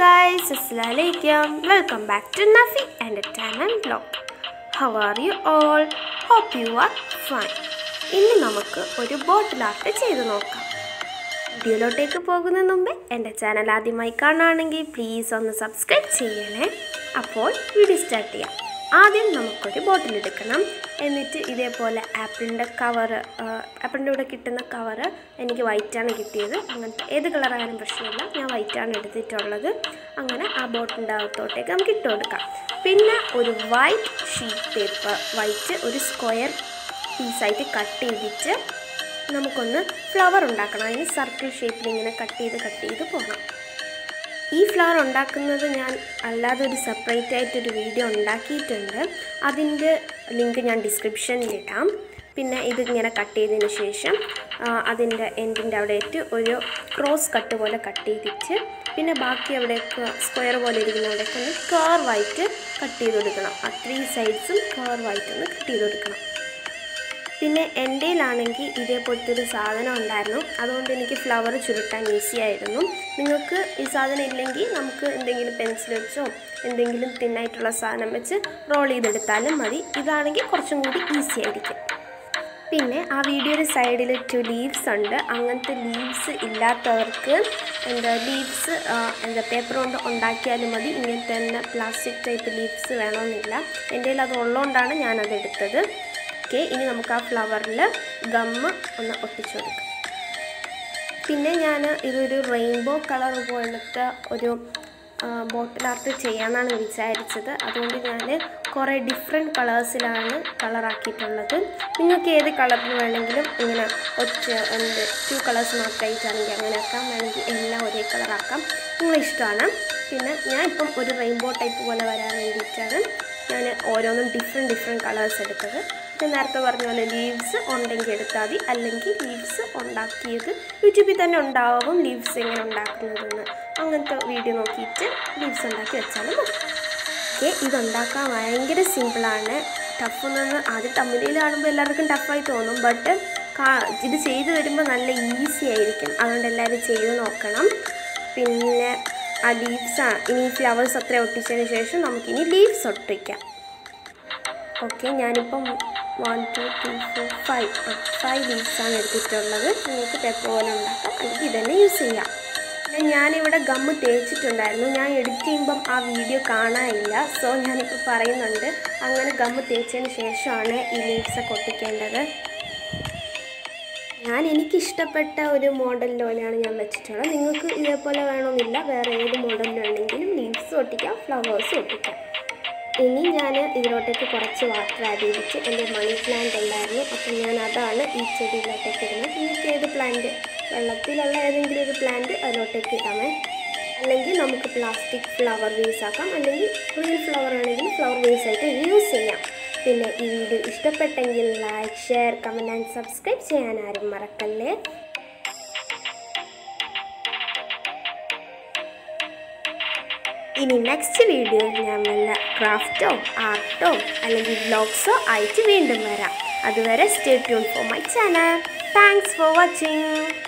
guys, Assalamualaikum. Welcome back to Nafi Entertainment Blog. How are you all? Hope you are fine. ഇന്ന് നമുക്ക് ഒരു bottle art ചെയ്ത് നോക്കാം വീഡിയോയിലോട്ടേക്ക് പോകുന്നതിന് മുമ്പ് എൻ്റെ ചാനൽ ആദ്യമായി കാണുകയാണെങ്കിൽ പ്ലീസ് ഒന്ന് സബ്സ്ക്രൈബ് ചെയ്യണേ അപ്പോൾ വീഡിയോ സ്റ്റാർട്ട് ചെയ്യാം ആദ്യം നമുക്കൊരു ബോട്ടിൽ എടുക്കണം എന്നിട്ട് ഇതേപോലെ ആപ്പിളിൻ്റെ കവറ് ആപ്പിളിൻ്റെ കൂടെ കിട്ടുന്ന കവറ് എനിക്ക് വൈറ്റാണ് കിട്ടിയത് അങ്ങനത്തെ ഏത് കളറായാലും പ്രശ്നമില്ല ഞാൻ വൈറ്റാണ് എടുത്തിട്ടുള്ളത് അങ്ങനെ ആ ബോട്ടിൻ്റെ അകത്തോട്ടേക്ക് നമുക്ക് ഇട്ട് കൊടുക്കാം പിന്നെ ഒരു വൈറ്റ് ഷീറ്റ് പേപ്പർ വൈറ്റ് ഒരു സ്ക്വയർ പീസായിട്ട് കട്ട് ചെയ്തിട്ട് നമുക്കൊന്ന് ഫ്ലവർ ഉണ്ടാക്കണം അതിന് സർക്കിൾ ഷേപ്പിൽ ഇങ്ങനെ കട്ട് ചെയ്ത് കട്ട് ചെയ്ത് പോകണം ഈ ഫ്ലവർ ഉണ്ടാക്കുന്നത് ഞാൻ അല്ലാതെ ഒരു സെപ്പറേറ്റ് ആയിട്ടൊരു വീഡിയോ ഉണ്ടാക്കിയിട്ടുണ്ട് അതിൻ്റെ ലിങ്ക് ഞാൻ ഡിസ്ക്രിപ്ഷനിലിടാം പിന്നെ ഇതിങ്ങനെ കട്ട് ചെയ്തതിന് ശേഷം അതിൻ്റെ എൻഡിൻ്റെ അവിടേക്ക് ഒരു ക്രോസ് കട്ട് പോലെ കട്ട് ചെയ്തിട്ട് പിന്നെ ബാക്കി അവിടേക്ക് സ്ക്വയർ പോലെ ഇരിക്കുന്ന അവിടേക്ക് ഒന്ന് കർവായിട്ട് കട്ട് ചെയ്ത് കൊടുക്കണം ആ ത്രീ സൈഡ്സും കർവായിട്ട് ഒന്ന് കട്ട് ചെയ്ത് കൊടുക്കണം പിന്നെ എൻ്റെയിലാണെങ്കിൽ ഇതേപോലത്തെ ഒരു സാധനം ഉണ്ടായിരുന്നു അതുകൊണ്ട് എനിക്ക് ഫ്ലവർ ചുരുട്ടാൻ ഈസി ആയിരുന്നു നിങ്ങൾക്ക് ഈ സാധനം ഇല്ലെങ്കിൽ നമുക്ക് എന്തെങ്കിലും പെൻസിൽ വെച്ചോ എന്തെങ്കിലും തിന്നായിട്ടുള്ള സാധനം വെച്ച് റോൾ ചെയ്തെടുത്താലും മതി ഇതാണെങ്കിൽ കുറച്ചും കൂടി ഈസി ആയിരിക്കും പിന്നെ ആ വീഡിയോയുടെ സൈഡിൽ ടു ലീവ്സ് ഉണ്ട് അങ്ങനത്തെ ലീവ്സ് ഇല്ലാത്തവർക്ക് എന്താ ലീവ്സ് എന്താ പേപ്പർ കൊണ്ട് ഉണ്ടാക്കിയാലും മതി ഇങ്ങനത്തെ തന്നെ പ്ലാസ്റ്റിക് ടൈപ്പ് ലീവ്സ് വേണമെന്നില്ല എൻ്റെ കയ്യിൽ അത് ഉള്ളതുകൊണ്ടാണ് ഞാനത് എടുത്തത് ഓക്കെ ഇനി നമുക്ക് ആ ഫ്ലവറിൽ ഗമ്മ് ഒന്ന് ഒട്ടിച്ചു കൊടുക്കാം പിന്നെ ഞാൻ ഇതൊരു റെയിൻബോ കളർ പോലത്തെ ഒരു ബോട്ടിൽ ആർട്ട് ചെയ്യാമെന്നാണ് വിചാരിച്ചത് അതുകൊണ്ട് ഞാൻ കുറേ ഡിഫറെൻറ്റ് കളേഴ്സിലാണ് കളറാക്കിയിട്ടുള്ളത് നിങ്ങൾക്ക് ഏത് കളറിൽ വേണമെങ്കിലും ഇങ്ങനെ ഒറ്റ എന്ത് ടു കളേഴ്സ് മാത്രമായിട്ടാണെങ്കിൽ അങ്ങനെ ആക്കാം വേണമെങ്കിൽ എല്ലാം ഒരേ കളറാക്കാം നിങ്ങളിഷ്ടമാണ് പിന്നെ ഞാൻ ഇപ്പം ഒരു റെയിൻബോ ടൈപ്പ് പോലെ വരാൻ വേണ്ടിയിട്ടാണ് ഞാൻ ഓരോന്നും ഡിഫറെൻറ്റ് ഡിഫറെൻറ്റ് കളേഴ്സ് എടുത്തത് ഞാൻ നേരത്തെ പറഞ്ഞ പോലെ ലീവ്സ് ഉണ്ടെങ്കിൽ എടുത്താൽ മതി അല്ലെങ്കിൽ ലീവ്സ് ഉണ്ടാക്കിയത് യൂട്യൂബിൽ തന്നെ ഉണ്ടാവും ലീവ്സ് എങ്ങനെ ഉണ്ടാക്കുന്നതെന്ന് അങ്ങനത്തെ വീഡിയോ നോക്കിയിട്ട് ലീവ്സ് ഉണ്ടാക്കി വെച്ചാലും മതി ഓക്കെ ഇതുണ്ടാക്കാൻ ഭയങ്കര സിമ്പിളാണ് ടഫ് എന്ന് ആദ്യം തമ്മിലിൽ കാണുമ്പോൾ എല്ലാവർക്കും ടഫായി തോന്നും ബട്ട് ഇത് ചെയ്ത് വരുമ്പോൾ നല്ല ഈസി ആയിരിക്കും അതുകൊണ്ട് എല്ലാവരും ചെയ്ത് നോക്കണം പിന്നെ ആ ലീവ്സ് ഇനി ഫ്ലവേഴ്സ് അത്ര ഒട്ടിച്ചതിന് ശേഷം നമുക്കിനി ലീവ്സ് ഒട്ടിക്കാം ഓക്കെ ഞാനിപ്പം one two three four five ആ ഫൈവ് ലീവ്സാണ് എടുത്തിട്ടുള്ളത് നിങ്ങൾക്ക് പേപ്പർ പോലെ ഉണ്ടാക്കാം അല്ലെങ്കിൽ ഇതന്നെ യൂസ് ചെയ്യാം പിന്നെ ഞാനിവിടെ ഗമ്മ് തേച്ചിട്ടുണ്ടായിരുന്നു ഞാൻ എഡിറ്റ് ചെയ്യുമ്പം ആ വീഡിയോ കാണാനില്ല സോ ഞാനിപ്പോൾ പറയുന്നുണ്ട് അങ്ങനെ ഗമ്മ് തേച്ചതിന് ശേഷമാണ് ഈ ലീവ്സൊക്കെ ഒട്ടിക്കേണ്ടത് ഞാൻ എനിക്കിഷ്ടപ്പെട്ട ഒരു മോഡൽ പോലെയാണ് ഞാൻ വെച്ചിട്ടുള്ളത് നിങ്ങൾക്ക് ഇതേപോലെ വേണമെന്നില്ല വേറെ ഏത് മോഡൽ വേണമെങ്കിലും ലീവ്സ് ഒട്ടിക്കാം ഫ്ലവേഴ്സ് ഒട്ടിക്കാം ഇനി ഞാൻ ഇതിലോട്ടേക്ക് കുറച്ച് വാട്ടർ ആഡ് ചെയ്തിട്ട് എൻ്റെ മണി പ്ലാന്റ് ഉണ്ടായിരുന്നു അപ്പം ഞാൻ അതാണ് ഈ ചെടിയിലോട്ടേക്ക് ഇടുന്നത് നിങ്ങൾക്ക് ഏത് പ്ലാന്റ് വെള്ളത്തിലുള്ള ഏതെങ്കിലും ഒരു പ്ലാന്റ് അതിലോട്ടേക്ക് ഇടാമേ അല്ലെങ്കിൽ നമുക്ക് പ്ലാസ്റ്റിക് ഫ്ലവർ വേസ് ആക്കാം അല്ലെങ്കിൽ റിയൽ ഫ്ലവർ ആണെങ്കിൽ ഫ്ലവർ വേസ് ആയിട്ട് യൂസ് ചെയ്യാം പിന്നെ ഈ വീഡിയോ ഇഷ്ടപ്പെട്ടെങ്കിൽ like share comment and subscribe ചെയ്യാൻ ആരും മറക്കല്ലേ ഇനി നെക്സ്റ്റ് വീഡിയോയിൽ ഞാൻ വല്ല ക്രാഫ്റ്റോ ആർട്ടോ അല്ലെങ്കിൽ വ്ലോഗ്സോ ആയിട്ട് വീണ്ടും വരാം അതുവരെ stay tune for my channel thanks for watching